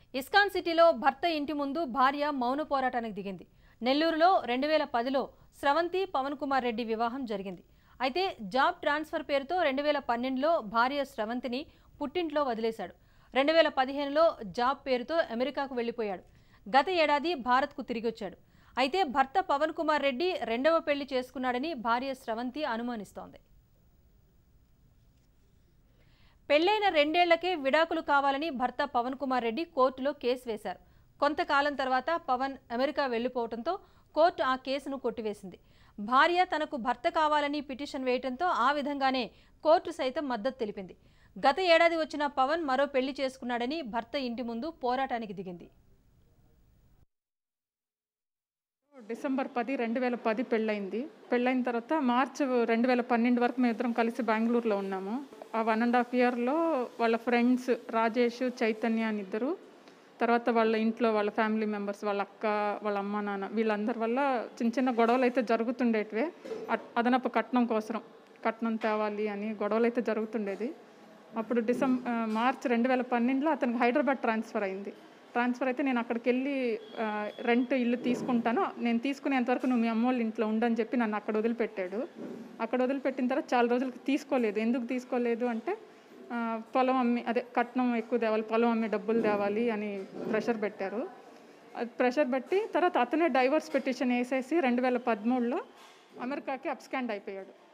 ISKCON సిటీలో భర్త ఇంటి ముందు భార్య మౌన పోరాటానికి దిగింది నెల్లూరులో రెండు వేల పదిలో స్రవంతి పవన్ కుమార్ రెడ్డి వివాహం జరిగింది అయితే జాబ్ ట్రాన్స్ఫర్ పేరుతో రెండు వేల పన్నెండులో భార్య స్రవంతిని పుట్టింట్లో వదిలేశాడు రెండు వేల పదిహేనులో జాబ్ పేరుతో అమెరికాకు వెళ్లిపోయాడు గత ఏడాది భారత్కు తిరిగొచ్చాడు అయితే భర్త పవన్ కుమార్ రెడ్డి రెండవ పెళ్లి చేసుకున్నాడని భార్య స్రవంతి అనుమానిస్తోంది పెళ్లైన రెండేళ్లకే విడాకులు కావాలని భర్త పవన్ కుమార్ రెడ్డి కోర్టులో కేసు వేశారు కొంతకాలం తర్వాత పవన్ అమెరికా వెళ్లిపోవడంతో కోర్టు ఆ కేసును కొట్టివేసింది భార్య తనకు భర్త కావాలని పిటిషన్ వేయడంతో ఆ విధంగానే కోర్టు సైతం మద్దతు తెలిపింది గత ఏడాది వచ్చిన పవన్ మరో పెళ్లి చేసుకున్నాడని భర్త ఇంటి ముందు పోరాటానికి దిగింది డిసెంబర్ పది రెండు వేల పది పెళ్ళైంది పెళ్ళైన తర్వాత మార్చ్ రెండు వేల పన్నెండు వరకు మేము ఇద్దరం కలిసి బెంగళూరులో ఉన్నాము ఆ వన్ అండ్ హాఫ్ ఇయర్లో వాళ్ళ ఫ్రెండ్స్ రాజేష్ చైతన్య అని ఇద్దరు తర్వాత వాళ్ళ ఇంట్లో వాళ్ళ ఫ్యామిలీ మెంబర్స్ వాళ్ళ అక్క వాళ్ళ అమ్మ నాన్న వీళ్ళందరి వల్ల చిన్న చిన్న గొడవలు అయితే జరుగుతుండేటివే అట్- అదనపు కట్నం కోసం కట్నం తేవాలి అని గొడవలు అయితే జరుగుతుండేది అప్పుడు డిసెం ఆ, మార్చ్ రెండు వేల పన్నెండులో అతనికి హైదరాబాద్ ట్రాన్స్ఫర్ అయింది ట్రాన్స్ఫర్ అయితే నేను అక్కడికి వెళ్ళి ఆ, రెంట్ ఇల్లు తీసుకుంటాను నేను తీసుకునేంతవరకు నువ్వు మీ అమ్మోళ్ళ ఇంట్లో ఉండని చెప్పి నన్ను అక్కడ వదిలిపెట్టాడు అక్కడ వదిలిపెట్టిన తర్వాత చాలా రోజులకి తీసుకోలేదు ఎందుకు తీసుకోలేదు అంటే ఆ, పొలం అమ్మి అదే కట్నం ఎక్కువ తేవాలి పొలం అమ్మి డబ్బులు తేవాలి అని ప్రెషర్ పెట్టారు అది ప్రెషర్ పెట్టి తర్వాత అతనే డైవర్స్ పిటిషన్ వేసేసి రెండు వేల పదమూడులో అమెరికాకి అప్స్కాండ్ అయిపోయాడు